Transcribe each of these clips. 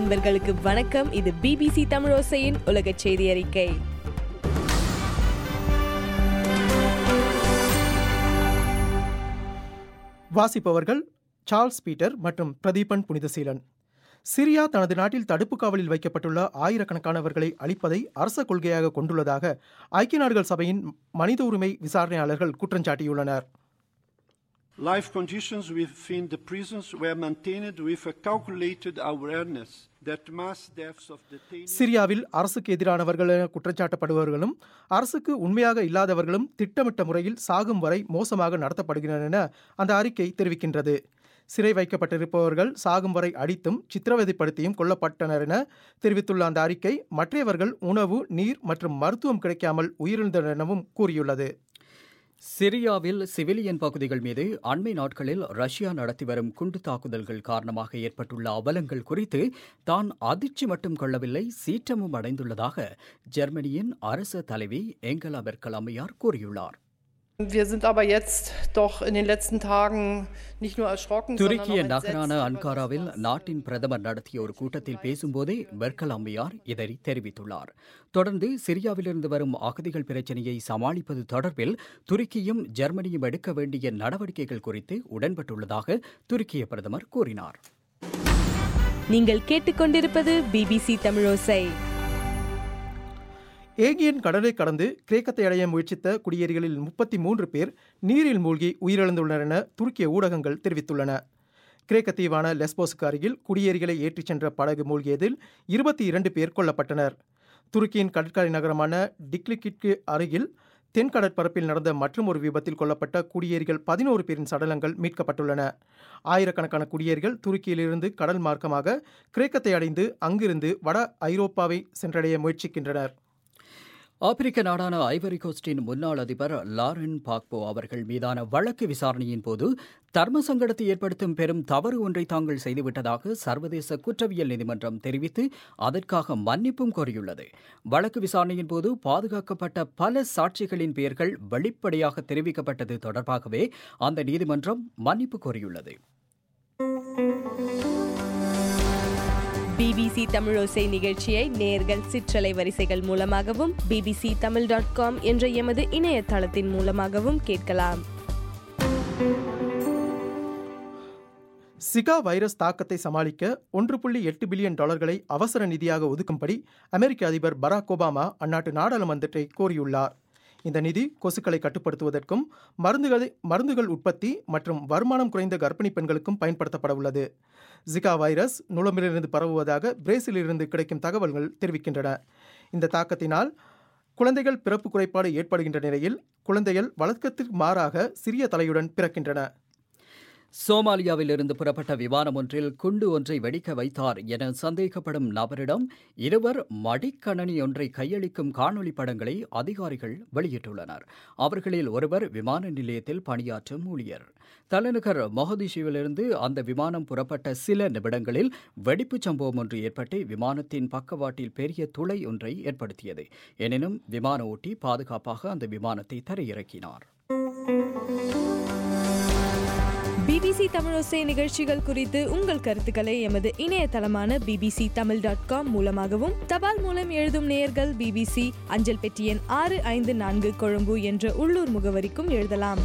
நண்பர்களுக்கு வணக்கம் இது பிபிசி தமிழோசையின் உலக செய்தி அறிக்கை வாசிப்பவர்கள் சார்ல்ஸ் பீட்டர் மற்றும் பிரதீபன் புனிதசீலன் சிரியா தனது நாட்டில் தடுப்பு காவலில் வைக்கப்பட்டுள்ள ஆயிரக்கணக்கானவர்களை அழிப்பதை அரச கொள்கையாக கொண்டுள்ளதாக ஐக்கிய நாடுகள் சபையின் மனித உரிமை விசாரணையாளர்கள் குற்றஞ்சாட்டியுள்ளனர் Life conditions within the prisons were maintained with a calculated awareness that mass deaths of detainees சிரியாவில் அரசுக்கு எதிரானவர்கள் என குற்றச்சாட்டப்படுபவர்களும் அரசுக்கு உண்மையாக இல்லாதவர்களும் திட்டமிட்ட முறையில் சாகும் வரை மோசமாக நடத்தப்படுகின்றனர் என அந்த அறிக்கை தெரிவிக்கின்றது சிறை வைக்கப்பட்டிருப்பவர்கள் சாகும் வரை அடித்தும் சித்திரவதைப்படுத்தியும் கொல்லப்பட்டனர் என தெரிவித்துள்ள அந்த அறிக்கை மற்றவர்கள் உணவு நீர் மற்றும் மருத்துவம் கிடைக்காமல் உயிரிழந்தனர் எனவும் கூறியுள்ளது சிரியாவில் சிவிலியன் பகுதிகள் மீது அண்மை நாட்களில் ரஷ்யா நடத்தி வரும் குண்டு தாக்குதல்கள் காரணமாக ஏற்பட்டுள்ள அவலங்கள் குறித்து தான் அதிர்ச்சி மட்டும் கொள்ளவில்லை சீற்றமும் அடைந்துள்ளதாக ஜெர்மனியின் அரச தலைவி ஏங்கலா மெர்க்கல் அம்மையார் கூறியுள்ளார் Wir sind aber jetzt doch in den letzten Tagen nicht nur erschrocken, sondern துருக்கிய auch நகரான entsetzt über அன்காராவில் das, was நாட்டின் பிரதமர் நடத்திய ஒரு கூட்டத்தில் பேசும்போதே மெர்க்கல் அம்மையார் இதை தெரிவித்துள்ளார் தொடர்ந்து சிரியாவிலிருந்து வரும் அகதிகள் பிரச்சினையை சமாளிப்பது தொடர்பில் துருக்கியும் ஜெர்மனியும் எடுக்க வேண்டிய நடவடிக்கைகள் குறித்து உடன்பட்டுள்ளதாக துருக்கிய பிரதமர் கூறினார் நீங்கள் கேட்டுக்கொண்டிருப்பது பிபிசி தமிழோசை ஏகியன் கடலை கடந்து கிரேக்கத்தை அடைய முயற்சித்த குடியேறிகளில் முப்பத்தி மூன்று பேர் நீரில் மூழ்கி உயிரிழந்துள்ளனர் என துருக்கிய ஊடகங்கள் தெரிவித்துள்ளன கிரேக்க தீவான லெஸ்போஸுக்கு அருகில் குடியேறிகளை ஏற்றிச் சென்ற படகு மூழ்கியதில் இருபத்தி இரண்டு பேர் கொல்லப்பட்டனர் துருக்கியின் கடற்கரை நகரமான டிக்லிக்கிற்கு அருகில் தென் கடற்பரப்பில் நடந்த மற்றும் ஒரு விபத்தில் கொல்லப்பட்ட குடியேறிகள் பதினோரு பேரின் சடலங்கள் மீட்கப்பட்டுள்ளன ஆயிரக்கணக்கான குடியேறிகள் துருக்கியிலிருந்து கடல் மார்க்கமாக கிரேக்கத்தை அடைந்து அங்கிருந்து வட ஐரோப்பாவை சென்றடைய முயற்சிக்கின்றனர் ஆப்பிரிக்க நாடான ஐவரி கோஸ்டின் முன்னாள் அதிபர் லாரன் பாக்போ அவர்கள் மீதான வழக்கு விசாரணையின் போது தர்ம சங்கடத்தை ஏற்படுத்தும் பெரும் தவறு ஒன்றை தாங்கள் செய்துவிட்டதாக சர்வதேச குற்றவியல் நீதிமன்றம் தெரிவித்து அதற்காக மன்னிப்பும் கோரியுள்ளது வழக்கு விசாரணையின் போது பாதுகாக்கப்பட்ட பல சாட்சிகளின் பெயர்கள் வெளிப்படையாக தெரிவிக்கப்பட்டது தொடர்பாகவே அந்த நீதிமன்றம் மன்னிப்பு கோரியுள்ளது பிபிசி தமிழோசை நிகழ்ச்சியை நேர்கள் சிற்றலை வரிசைகள் மூலமாகவும் பிபிசி தமிழ் டாட் காம் என்ற எமது இணையதளத்தின் மூலமாகவும் கேட்கலாம் சிகா வைரஸ் தாக்கத்தை சமாளிக்க ஒன்று புள்ளி எட்டு பில்லியன் டாலர்களை அவசர நிதியாக ஒதுக்கும்படி அமெரிக்க அதிபர் பராக் ஒபாமா அந்நாட்டு நாடாளுமன்றத்தை கோரியுள்ளார் இந்த நிதி கொசுக்களை கட்டுப்படுத்துவதற்கும் மருந்துகளை மருந்துகள் உற்பத்தி மற்றும் வருமானம் குறைந்த கர்ப்பிணி பெண்களுக்கும் பயன்படுத்தப்பட உள்ளது ஜிகா வைரஸ் நுழம்பிலிருந்து பரவுவதாக பிரேசிலிருந்து கிடைக்கும் தகவல்கள் தெரிவிக்கின்றன இந்த தாக்கத்தினால் குழந்தைகள் பிறப்பு குறைபாடு ஏற்படுகின்ற நிலையில் குழந்தைகள் வழக்கத்திற்கு மாறாக சிறிய தலையுடன் பிறக்கின்றன சோமாலியாவிலிருந்து புறப்பட்ட விமானம் ஒன்றில் குண்டு ஒன்றை வெடிக்க வைத்தார் என சந்தேகப்படும் நபரிடம் இருவர் மடிக்கணனி ஒன்றை கையளிக்கும் காணொளி படங்களை அதிகாரிகள் வெளியிட்டுள்ளனர் அவர்களில் ஒருவர் விமான நிலையத்தில் பணியாற்றும் ஊழியர் தலைநகர் மொஹதிஷுவிலிருந்து அந்த விமானம் புறப்பட்ட சில நிமிடங்களில் வெடிப்புச் சம்பவம் ஒன்று ஏற்பட்டு விமானத்தின் பக்கவாட்டில் பெரிய துளை ஒன்றை ஏற்படுத்தியது எனினும் விமான ஓட்டி பாதுகாப்பாக அந்த விமானத்தை தரையிறக்கினார் பிபிசி தமிழோசை நிகழ்ச்சிகள் குறித்து உங்கள் கருத்துக்களை எமது இணையதளமான பிபிசி தமிழ் டாட் காம் மூலமாகவும் தபால் மூலம் எழுதும் நேயர்கள் பிபிசி அஞ்சல் பெட்டி எண் ஆறு ஐந்து நான்கு கொழும்பு என்ற உள்ளூர் முகவரிக்கும் எழுதலாம்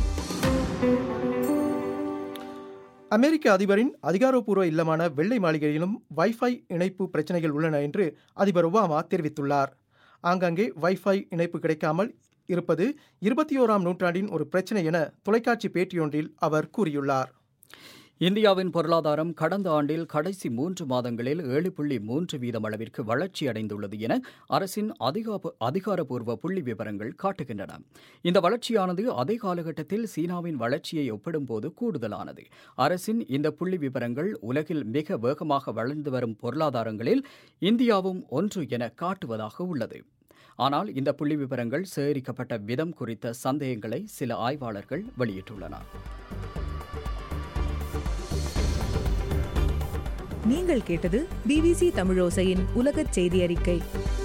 அமெரிக்க அதிபரின் அதிகாரப்பூர்வ இல்லமான வெள்ளை மாளிகையிலும் வைஃபை இணைப்பு பிரச்சனைகள் உள்ளன என்று அதிபர் ஒபாமா தெரிவித்துள்ளார் ஆங்காங்கே வைஃபை இணைப்பு கிடைக்காமல் இருப்பது இருபத்தி ஓராம் நூற்றாண்டின் ஒரு பிரச்சனை என தொலைக்காட்சி பேட்டியொன்றில் அவர் கூறியுள்ளார் இந்தியாவின் பொருளாதாரம் கடந்த ஆண்டில் கடைசி மூன்று மாதங்களில் ஏழு புள்ளி மூன்று வீதம் அளவிற்கு வளர்ச்சி அடைந்துள்ளது என அரசின் அதிகாப- அதிகாரப்பூர்வ புள்ளி விவரங்கள் காட்டுகின்றன இந்த வளர்ச்சியானது அதே காலகட்டத்தில் சீனாவின் வளர்ச்சியை ஒப்பிடும்போது கூடுதலானது அரசின் இந்த புள்ளி விவரங்கள் உலகில் மிக வேகமாக வளர்ந்து வரும் பொருளாதாரங்களில் இந்தியாவும் ஒன்று என காட்டுவதாக உள்ளது ஆனால் இந்த புள்ளி விவரங்கள் சேகரிக்கப்பட்ட விதம் குறித்த சந்தேகங்களை சில ஆய்வாளர்கள் வெளியிட்டுள்ளனர் நீங்கள் கேட்டது பிபிசி தமிழோசையின் உலகச் செய்தி அறிக்கை